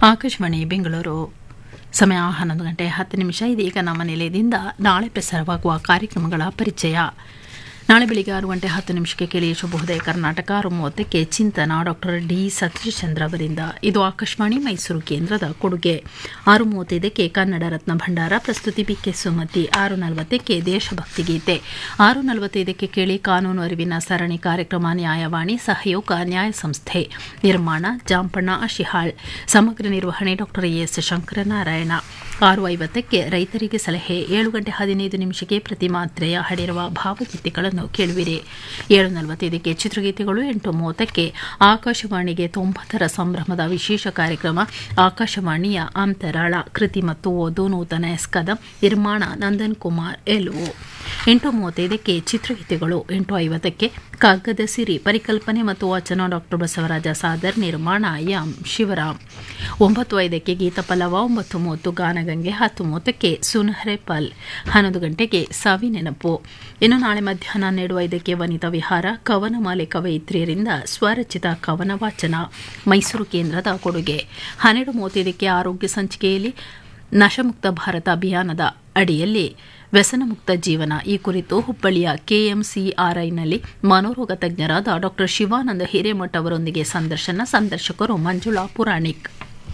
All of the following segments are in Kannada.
ಆಕಾಶವಾಣಿ ಬೆಂಗಳೂರು ಸಮಯ ಹನ್ನೊಂದು ಗಂಟೆ ಹತ್ತು ನಿಮಿಷ ಇದೀಗ ನಮ್ಮ ನಿಲಯದಿಂದ ನಾಳೆ ಪ್ರಸಾರವಾಗುವ ಕಾರ್ಯಕ್ರಮಗಳ ಪರಿಚಯ ನಾಳೆ ಬೆಳಿಗ್ಗೆ ಆರು ಗಂಟೆ ಹತ್ತು ನಿಮಿಷಕ್ಕೆ ಕೇಳಿ ಶುಭೋದಯ ಕರ್ನಾಟಕ ಆರು ಮೂವತ್ತಕ್ಕೆ ಚಿಂತನ ಡಾಕ್ಟರ್ ಡಿ ಸತೀಶ್ಚಂದ್ರ ಅವರಿಂದ ಇದು ಆಕಾಶವಾಣಿ ಮೈಸೂರು ಕೇಂದ್ರದ ಕೊಡುಗೆ ಆರು ಮೂವತ್ತೈದಕ್ಕೆ ಕನ್ನಡ ರತ್ನ ಭಂಡಾರ ಪ್ರಸ್ತುತಿ ಬಿಕೆ ಸುಮತಿ ಆರು ನಲವತ್ತಕ್ಕೆ ದೇಶಭಕ್ತಿ ಗೀತೆ ಆರು ನಲವತ್ತೈದಕ್ಕೆ ಕೇಳಿ ಕಾನೂನು ಅರಿವಿನ ಸರಣಿ ಕಾರ್ಯಕ್ರಮ ನ್ಯಾಯವಾಣಿ ಸಹಯೋಗ ನ್ಯಾಯ ಸಂಸ್ಥೆ ನಿರ್ಮಾಣ ಜಾಂಪಣ್ಣ ಅಶಿಹಾಳ್ ಸಮಗ್ರ ನಿರ್ವಹಣೆ ಡಾಕ್ಟರ್ ಎಸ್ ಶಂಕರನಾರಾಯಣ ಆರು ಐವತ್ತಕ್ಕೆ ರೈತರಿಗೆ ಸಲಹೆ ಏಳು ಗಂಟೆ ಹದಿನೈದು ನಿಮಿಷಕ್ಕೆ ಪ್ರತಿ ಮಾತ್ರೆಯ ಹಾಡಿರುವ ಭಾವಗೀತೆಗಳನ್ನು ಕೇಳುವಿರಿ ಏಳು ನಲವತ್ತೈದಕ್ಕೆ ಚಿತ್ರಗೀತೆಗಳು ಎಂಟು ಮೂವತ್ತಕ್ಕೆ ಆಕಾಶವಾಣಿಗೆ ತೊಂಬತ್ತರ ಸಂಭ್ರಮದ ವಿಶೇಷ ಕಾರ್ಯಕ್ರಮ ಆಕಾಶವಾಣಿಯ ಅಂತರಾಳ ಕೃತಿ ಮತ್ತು ಓದು ನೂತನ ಎಸ್ಕದ ನಿರ್ಮಾಣ ನಂದನ್ ಕುಮಾರ್ ಎಲ್ಒ ಎಂಟು ಮೂವತ್ತೈದಕ್ಕೆ ಚಿತ್ರಗೀತೆಗಳು ಎಂಟು ಐವತ್ತಕ್ಕೆ ಕಾಗದ ಸಿರಿ ಪರಿಕಲ್ಪನೆ ಮತ್ತು ವಾಚನ ಡಾಕ್ಟರ್ ಬಸವರಾಜ ಸಾದರ್ ನಿರ್ಮಾಣ ಎಂ ಶಿವರಾಮ್ ಒಂಬತ್ತು ಐದಕ್ಕೆ ಗೀತಪಲ್ಲವ ಒಂಬತ್ತು ಮೂವತ್ತು ಗಾನಗಂಗೆ ಹತ್ತು ಮೂವತ್ತಕ್ಕೆ ಸುನಹರೆ ಪಲ್ ಹನ್ನೊಂದು ಗಂಟೆಗೆ ಸಾವಿ ನೆನಪು ಇನ್ನು ನಾಳೆ ಮಧ್ಯಾಹ್ನ ಹನ್ನೆರಡು ಐದಕ್ಕೆ ವನಿತಾ ವಿಹಾರ ಕವನಮಾಲೆ ಕವಯಿತ್ರಿಯರಿಂದ ಸ್ವರಚಿತ ಕವನ ವಾಚನ ಮೈಸೂರು ಕೇಂದ್ರದ ಕೊಡುಗೆ ಹನ್ನೆರಡು ಮೂವತ್ತೈದಕ್ಕೆ ಆರೋಗ್ಯ ಸಂಚಿಕೆಯಲ್ಲಿ ನಶಮುಕ್ತ ಭಾರತ ಅಭಿಯಾನದ ಅಡಿಯಲ್ಲಿ ವ್ಯಸನಮುಕ್ತ ಜೀವನ ಈ ಕುರಿತು ಹುಬ್ಬಳ್ಳಿಯ ಕೆಎಂಸಿಆರ್ಐನಲ್ಲಿ ಮನೋರೋಗ ತಜ್ಞರಾದ ಡಾಕ್ಟರ್ ಶಿವಾನಂದ ಹಿರೇಮಠ ಅವರೊಂದಿಗೆ ಸಂದರ್ಶನ ಸಂದರ್ಶಕರು ಮಂಜುಳಾ ಪುರಾಣಿಕ್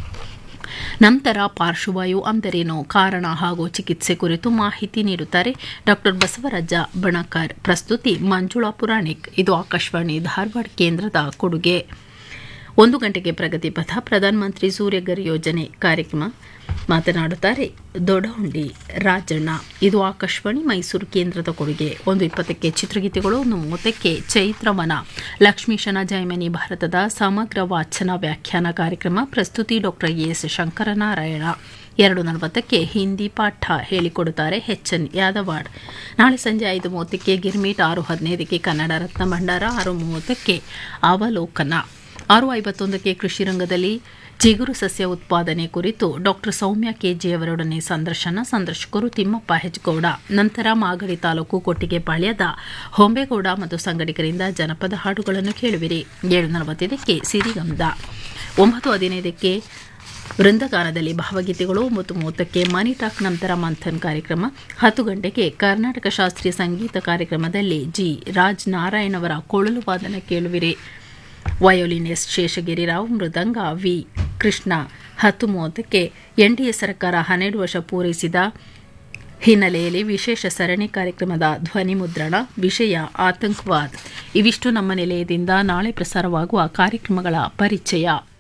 ನಂತರ ಪಾರ್ಶ್ವವಾಯು ಅಂದರೇನು ಕಾರಣ ಹಾಗೂ ಚಿಕಿತ್ಸೆ ಕುರಿತು ಮಾಹಿತಿ ನೀಡುತ್ತಾರೆ ಡಾಕ್ಟರ್ ಬಸವರಾಜ ಬಣಕರ್ ಪ್ರಸ್ತುತಿ ಮಂಜುಳಾ ಪುರಾಣಿಕ್ ಇದು ಆಕಾಶವಾಣಿ ಧಾರವಾಡ ಕೇಂದ್ರದ ಕೊಡುಗೆ ಒಂದು ಗಂಟೆಗೆ ಪ್ರಗತಿ ಪಥ ಪ್ರಧಾನಮಂತ್ರಿ ಸೂರ್ಯಗರ್ ಯೋಜನೆ ಕಾರ್ಯಕ್ರಮ ಮಾತನಾಡುತ್ತಾರೆ ದೊಡ್ಡಹುಂಡಿ ರಾಜಣ್ಣ ಇದು ಆಕಾಶವಾಣಿ ಮೈಸೂರು ಕೇಂದ್ರದ ಕೊಡುಗೆ ಒಂದು ಇಪ್ಪತ್ತಕ್ಕೆ ಚಿತ್ರಗೀತೆಗಳು ಒಂದು ಮೂವತ್ತಕ್ಕೆ ಚೈತ್ರವನ ಲಕ್ಷ್ಮೀಶನ ಜಯಮನಿ ಭಾರತದ ಸಮಗ್ರ ವಾಚನ ವ್ಯಾಖ್ಯಾನ ಕಾರ್ಯಕ್ರಮ ಪ್ರಸ್ತುತಿ ಡಾಕ್ಟರ್ ಎಸ್ ಶಂಕರನಾರಾಯಣ ಎರಡು ನಲವತ್ತಕ್ಕೆ ಹಿಂದಿ ಪಾಠ ಹೇಳಿಕೊಡುತ್ತಾರೆ ಎಚ್ ಎನ್ ಯಾದವಾಡ್ ನಾಳೆ ಸಂಜೆ ಐದು ಮೂವತ್ತಕ್ಕೆ ಗಿರ್ಮೀಟ್ ಆರು ಹದಿನೈದಕ್ಕೆ ಕನ್ನಡ ರತ್ನ ಭಂಡಾರ ಆರು ಮೂವತ್ತಕ್ಕೆ ಅವಲೋಕನ ಆರು ಐವತ್ತೊಂದಕ್ಕೆ ಕೃಷಿ ರಂಗದಲ್ಲಿ ಚಿಗುರು ಸಸ್ಯ ಉತ್ಪಾದನೆ ಕುರಿತು ಡಾಕ್ಟರ್ ಸೌಮ್ಯ ಕೆಜಿ ಅವರೊಡನೆ ಸಂದರ್ಶನ ಸಂದರ್ಶಕರು ತಿಮ್ಮಪ್ಪ ಹೆಜ್ಗೌಡ ನಂತರ ಮಾಗಡಿ ತಾಲೂಕು ಕೊಟ್ಟಿಗೆಪಾಳ್ಯದ ಹೊಂಬೇಗೌಡ ಮತ್ತು ಸಂಗಡಿಗರಿಂದ ಜನಪದ ಹಾಡುಗಳನ್ನು ಕೇಳುವಿರಿ ಏಳು ನಲವತ್ತೈದಕ್ಕೆ ಸಿರಿಗಂಧ ಒಂಬತ್ತು ಹದಿನೈದಕ್ಕೆ ವೃಂದಗಾನದಲ್ಲಿ ಭಾವಗೀತೆಗಳು ಒಂಬತ್ತು ಮೂವತ್ತಕ್ಕೆ ಮನಿ ಟಾಕ್ ನಂತರ ಮಂಥನ್ ಕಾರ್ಯಕ್ರಮ ಹತ್ತು ಗಂಟೆಗೆ ಕರ್ನಾಟಕ ಶಾಸ್ತ್ರೀಯ ಸಂಗೀತ ಕಾರ್ಯಕ್ರಮದಲ್ಲಿ ಜಿ ರಾಜ್ ನಾರಾಯಣ್ ಅವರ ಕೊಳಲು ವಾದನ ಕೇಳುವಿರಿ ವಯೋಲಿನ್ ಎಸ್ ಶೇಷಗಿರಿರಾವ್ ಮೃದಂಗ ವಿ ಕೃಷ್ಣ ಹತ್ತು ಮೂವತ್ತಕ್ಕೆ ಎನ್ಡಿಎ ಸರ್ಕಾರ ಹನ್ನೆರಡು ವರ್ಷ ಪೂರೈಸಿದ ಹಿನ್ನೆಲೆಯಲ್ಲಿ ವಿಶೇಷ ಸರಣಿ ಕಾರ್ಯಕ್ರಮದ ಧ್ವನಿ ಮುದ್ರಣ ವಿಷಯ ಆತಂಕವಾದ್ ಇವಿಷ್ಟು ನಮ್ಮ ನಿಲಯದಿಂದ ನಾಳೆ ಪ್ರಸಾರವಾಗುವ ಕಾರ್ಯಕ್ರಮಗಳ ಪರಿಚಯ